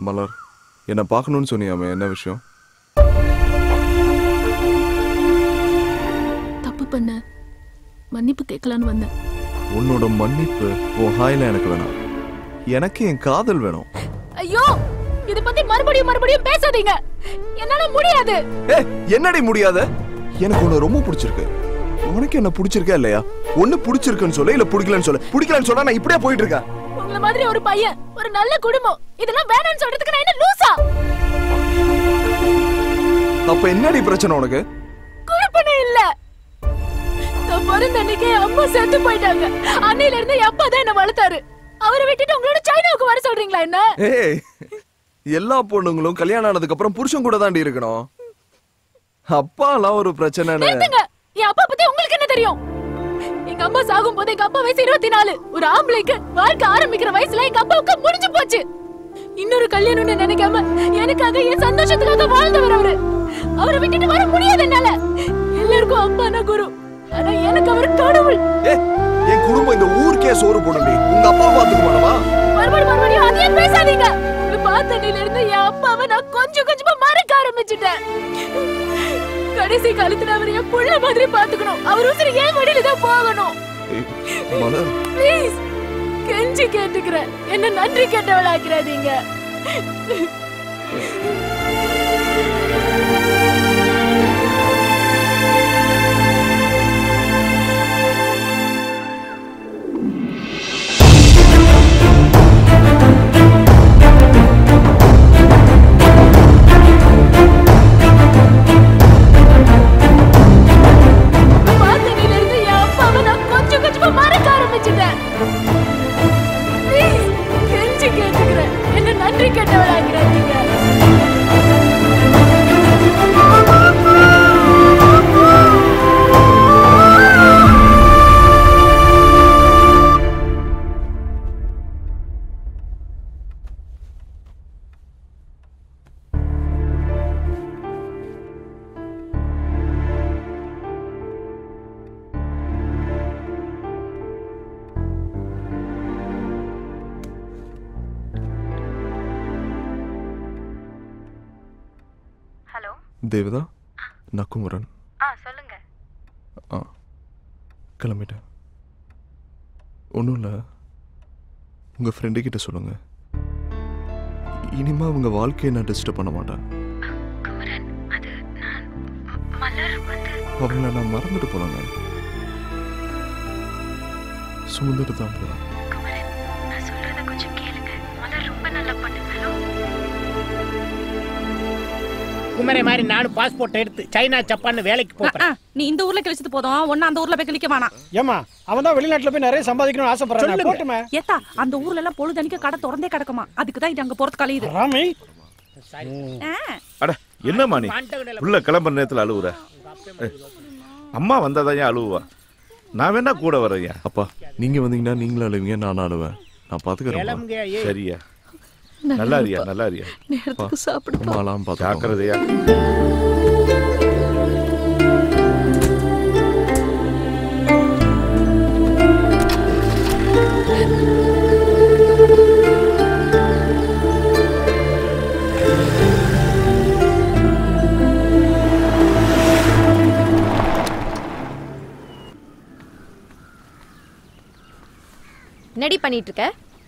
மலர் என்னை பார்க்கணும்னு சொன்னியாமே என்ன விஷயம் தப்பு பண்ண மன்னிப்பு கேட்கலான்னு வந்தேன் உன்னோட மன்னிப்பு உன் ஹாயில எனக்கு வேணாம் எனக்கு என் காதல் வேணும் ஐயோ இத பத்தி மறுபடியும் மறுபடியும் பேசாதீங்க என்னால முடியாது ஏ என்னடி முடியாத எனக்கு உன்னை ரொம்ப பிடிச்சிருக்கு உனக்கு என்ன பிடிச்சிருக்கா இல்லையா ஒண்ணு பிடிச்சிருக்குன்னு சொல்லு இல்ல பிடிக்கலன்னு சொல்லு பிடிக்கலன்னு சொன்னா நான் இப்படியே போயிட்டு இருக்கேன் உங்கள மாதிரி ஒரு பையன் ஒரு நல்ல குடும்பம் இதெல்லாம் வேணாம்னு சொல்றதுக்கு நான் என்ன லூசா அப்ப என்னடி பிரச்சனை உனக்கு குழப்பமே இல்ல நான் பிறந்த அன்னைக்கே என் அம்மா செத்து போயிட்டாங்க அன்னையில இருந்து என் அப்பா தான் என்ன வளர்த்தாரு அவரை விட்டுட்டு உங்களோட சைனாவுக்கு வர சொல்றீங்களா என்ன ஏய் எல்லா பொண்ணுங்களும் கல்யாணம் ஆனதுக்கு அப்புறம் புருஷன் கூட தாண்டி இருக்கணும் அப்பாலாம் ஒரு பிரச்சனைன்னு நிறுத்துங்க என் அப்பா பத்தி உங்களுக்கு என்ன தெரியும் எங்க அம்மா சாகும் போது எங்க அப்பா வயசு இருபத்தி நாலு ஒரு ஆம்பளைக்கு வாழ்க்கை ஆரம்பிக்கிற வயசுல எங்க அப்பாவுக்கு முடிஞ்சு போச்சு இன்னொரு கல்யாணம்னு நினைக்காம எனக்காக என் சந்தோஷத்துக்காக வாழ்ந்தவர் அவரு அவரை விட்டுட்டு வர முடியாது என்னால எல்லாருக்கும் அப்பானா குரு ஆனா எனக்கு அவர் கடவுள் ஏ என் குடும்பம் இந்த ஊருக்கே சோறு போடும்டி உங்க அப்பா பாத்துக்க மாட்டவா மறுபடியும் மறுபடியும் அதையே பேசாதீங்க உங்களை பார்த்தனில இருந்து என் அப்பாவை நான் கொஞ்சம் கொஞ்சமா மறக்க ஆரம்பிச்சுட்டேன் கடைசி காலத்துல அவர் என் புள்ள மாதிரி பாத்துக்கணும் அவர் உசுறு ஏன் வழியில தான் போகணும் ஏய், மலர் ப்ளீஸ் கெஞ்சி கேட்டுக்கிறேன் என்ன நன்றி கேட்டவளாக்கிறாதீங்க பார்த்தனில இருந்து என் அப்பாவை நான் கொஞ்சம் கொஞ்சமா மறக்க ஆரம்பிச்சுட்டேன் ப்ளீஸ் கெஞ்சி கேட்டுக்கிறேன் என்ன நன்றி கேட்டவளாக்கிறாதீங்க ஹலோ தேவதா நக்குமரன் ஆ சொல்லுங்க ஆ கிளம்பிட்டேன் ஒன்றும் இல்லை உங்கள் ஃப்ரெண்டு கிட்ட சொல்லுங்க இனிமே அவங்க வாழ்க்கையை நான் டிஸ்டர்ப் பண்ண மாட்டேன் குமரன் அது நான் மலர் வந்து அவங்கள நான் மறந்துட்டு போனாங்க சுமந்துட்டு தான் போகிறேன் குமரன் நான் சொல்றத கொஞ்சம் கேளுங்க மலர் ரொம்ப நல்ல பொண்ணு ஹலோ குமரை மாதிரி நானும் பாஸ்போர்ட் எடுத்து சைனா ஜப்பான் வேலைக்கு ஆ, போறேன் நீ இந்த ஊர்ல கழிச்சது போதும் ஒன்னு அந்த ஊர்ல போய் கழிக்க வேணாம் ஏமா அவன் தான் வெளிநாட்டுல போய் நிறைய சம்பாதிக்கணும்னு ஆசைப்படுறான் சொல்லுங்க. போட்டுமே ஏத்தா அந்த ஊர்ல எல்லாம் பொழுதனிக்க கடை திறந்தே கிடக்குமா அதுக்கு தான் இது அங்க போறது கழியுது ராமி ஆ, அட என்னம்மா நீ உள்ள கிளம்புற நேரத்தில் அழுவுற ஏய், அம்மா வந்தாதான் ஏன் அழுவுவா நான் வேணா கூட வரையா அப்பா நீங்கள் வந்தீங்கன்னா நீங்களும் அழுவீங்க நானும் அழுவேன் நான் பார்த்துக்கிறேன் கிளம்புங்க ஏய். சரியா நல்லா இருக்கியா நல்லா இருக்கியா நேரத்துக்கு சாப்பிடுப்பா அம்மாலாம் பார்த்து ஜாக்கிரதையா என்னடி பண்ணிட்டு இருக்க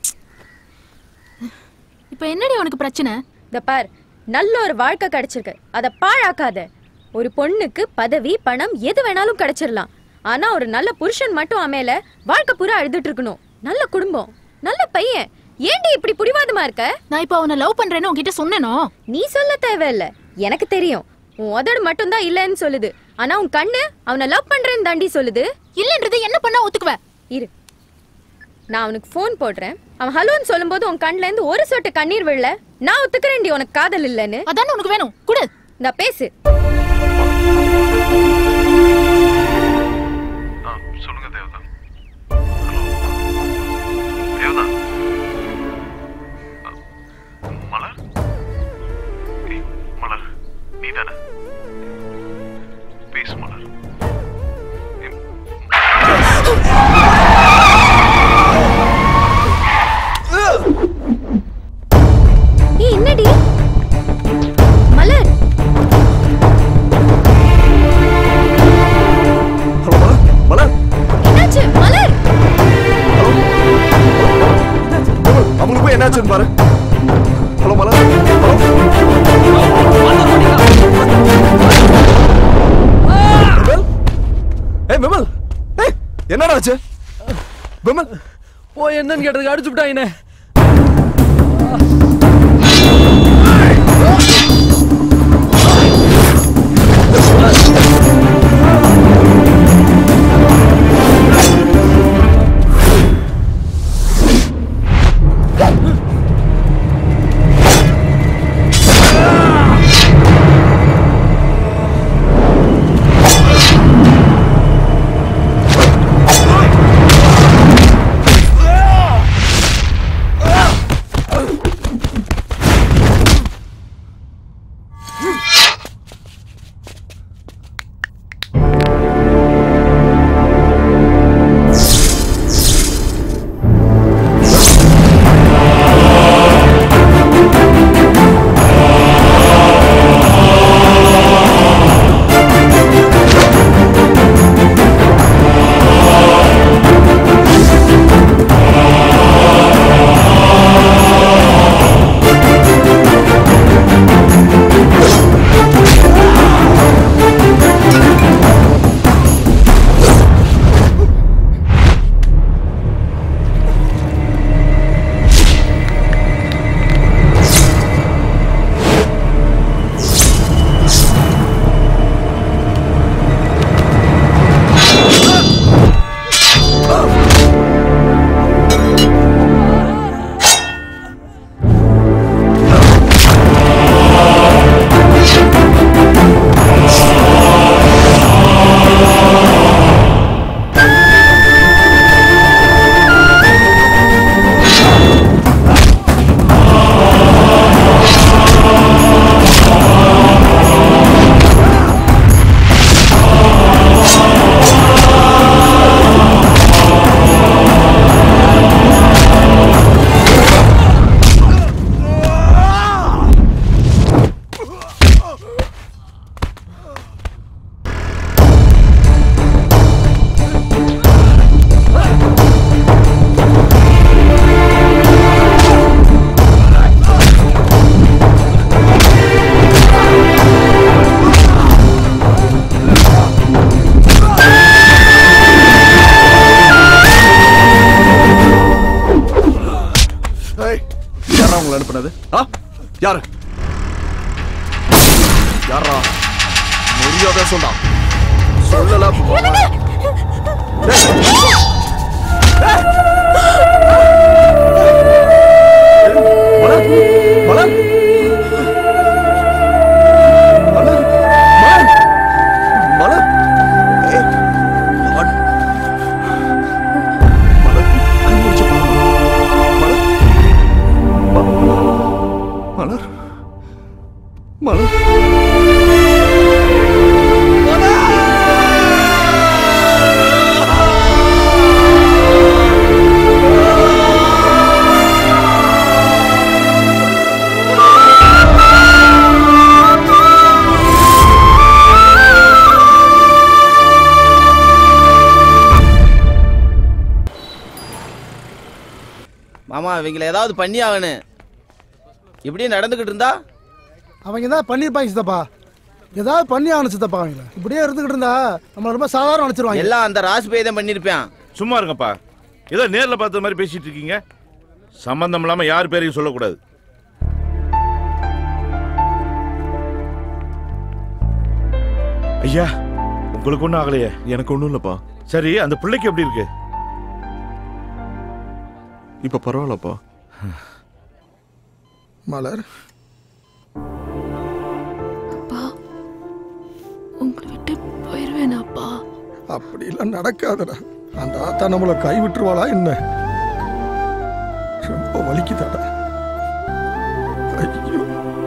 இப்ப என்னடி உனக்கு பிரச்சனை இந்த பார் நல்ல ஒரு வாழ்க்கை கிடைச்சிருக்கு அத பாழாக்காத ஒரு பொண்ணுக்கு பதவி பணம் எது வேணாலும் கிடைச்சிடலாம் ஆனா ஒரு நல்ல புருஷன் மட்டும் அமையல வாழ்க்கை பூரா அழுதுட்டு இருக்கணும் நல்ல குடும்பம் நல்ல பையன் ஏன்டி இப்படி புடிவாதமா இருக்க நான் இப்ப அவனை லவ் பண்றேன்னு உன்கிட்ட சொன்னேனோ நீ சொல்ல தேவையில்ல எனக்கு தெரியும் உன் உதடு மட்டும்தான் இல்லைன்னு சொல்லுது ஆனா உன் கண்ணு அவனை லவ் பண்றேன்னு தாண்டி சொல்லுது இல்லன்றது என்ன பண்ணா ஒத்துக்குவ இரு நான் அவனுக்கு ஃபோன் போடுறேன் அவன் ஹலோன்னு சொல்லும்போது உன் கண்ணுல இருந்து ஒரு சொட்டு கண்ணீர் விழல நான் ஒத்துக்கிறேன்டி உனக்கு காதல் இல்லைன்னு அதானே உனக்கு வேணும் குடு நான் பேசு சொல்லுங்க தேவதா தேவதா மலர் மலர் நீ தானே பேசு மலர் ஏய் என்ன ஏய் விமல் ஏய் என்னடா ஆச்சு விமல் ஓ என்னன்னு கேட்டதுக்கு அடிச்சு விட்டாங்கண்ணே ஏய் யாரா உங்களை அனுப்புனது ஆ யாரு யாரா மரியாதை சொல்றா சொல்லல மலர் மலர் மலர் மலர் மலர் ஏய், மலர் மலர் கண் முடிச்சு மலர் மலர் மலர் மாமா இவங்கள ஏதாவது பண்ணி ஆகணும் இப்படியே நடந்துகிட்டு இருந்தா அவங்க தான் பண்ணிருப்பாங்க சித்தப்பா ஏதாவது பண்ணி ஆகணும் சித்தப்பா அவங்கள இப்படியே இருந்துகிட்டு இருந்தா நம்ம ரொம்ப சாதாரண நினைச்சிருவாங்க எல்லாம் அந்த ராஜ்பேய் தான் பண்ணிருப்பான் சும்மா இருங்கப்பா ஏதோ நேர்ல பார்த்த மாதிரி பேசிட்டு இருக்கீங்க சம்பந்தம் இல்லாம யார் பேரையும் சொல்லக்கூடாது ஐயா உங்களுக்கு ஒன்றும் ஆகலையே எனக்கு ஒண்ணும் இல்லப்பா சரி அந்த பிள்ளைக்கு எப்படி இருக்கு இப்ப பரவாயில்லப்பா மலர் அப்பா உங்களை விட்டு போயிருவேனாப்பா அப்படிலாம் நடக்காதடா அந்த ஆத்தா நம்மளை கை விட்டுருவாளா என்ன ரொம்ப வலிக்குதாடா ஐயோ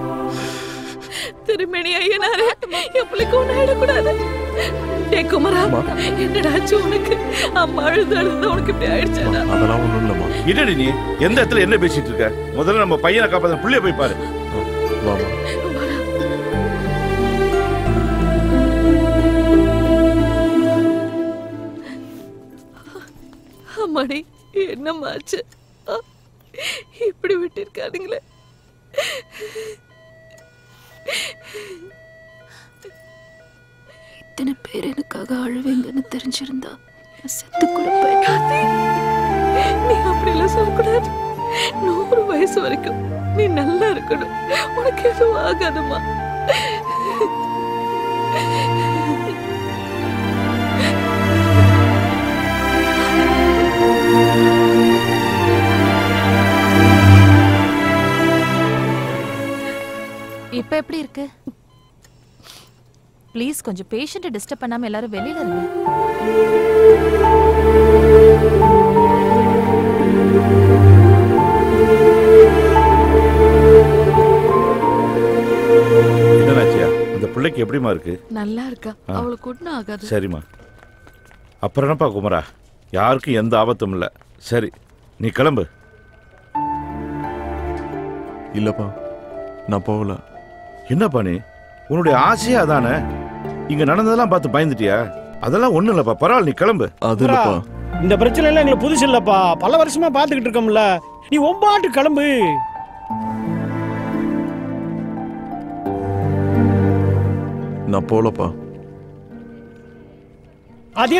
திருமணி ஐயனாரே என் பிள்ளைக்கு ஒண்ணு ஆயிடக்கூடாது டே குமரா என்னடா ஆச்சு உனக்கு அம்மா அழுது அழுது உனக்கு இப்படி ஆயிடுச்சாடா அதெல்லாம் ஒண்ணும் இல்லம்மா என்னடி நீ எந்த இடத்துல என்ன பேசிட்டு இருக்க முதல்ல நம்ம பையனை காப்பாத்த புள்ளைய போய் பாரு வாமா அம்மாடி என்னம்மாச்சு ஆ, இப்படி விட்டிருக்கானுங்களே இத்தனை பேர் எனக்காக அழுவீங்கன்னு தெரிஞ்சிருந்தா நான் செத்து கூட போயிட்டேன் நீ அப்படிலாம் சொல்லக்கூடாது நூறு வயசு வரைக்கும் நீ நல்லா இருக்கணும் உனக்கு எதுவும் ஆகாதுமா இப்ப எப்படி இருக்கு ப்ளீஸ் கொஞ்சம் பேஷண்ட்டை டிஸ்டர்ப் பண்ணாம எல்லாரும் வெளியில இருங்க என்னன்னாச்சியா அந்த பிள்ளைக்கு எப்படிமா இருக்கு நல்லா இருக்கா ஆ. அவளுக்கு ஒன்றும் ஆகாது சரிம்மா அப்புறம் என்னப்பா குமரா யாருக்கும் எந்த ஆபத்தும் இல்லை சரி நீ கிளம்பு இல்லப்பா நான் போகல என்னப்பா நீ உன்னுடைய ஆசையே அதானே இங்க நடந்ததெல்லாம் பார்த்து பயந்துட்டியா அதெல்லாம் ஒண்ணும் இல்லப்பா பரவாயில்ல நீ கிளம்பு அது இல்லப்பா இந்த பிரச்சனை எல்லாம் எங்களுக்கு புதுசு இல்லப்பா பல வருஷமா பாத்துக்கிட்டு இருக்கோம்ல நீ ஒம்பாட்டு கிளம்பு நான் போகலப்பா அதில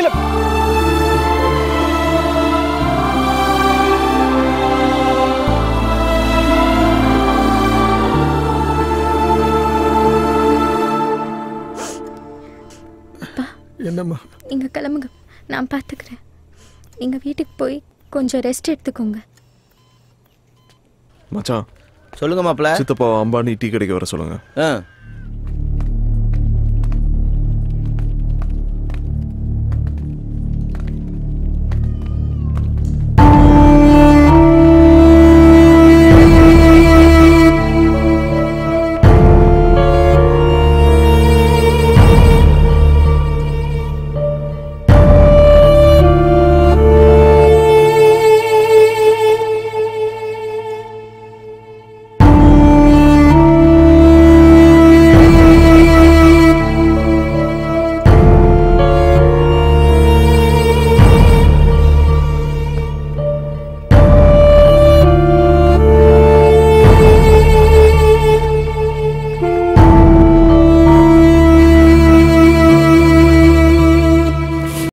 என்னம்மா இங்க கிளம்புங்க நான் பாத்துக்கிறேன் எங்க வீட்டுக்கு போய் கொஞ்சம் ரெஸ்ட் எடுத்துக்கோங்க மச்சான் சொல்லுங்க மாப்ள சித்தப்பா அம்பானி டீ கடைக்கு வர சொல்லுங்க ஆ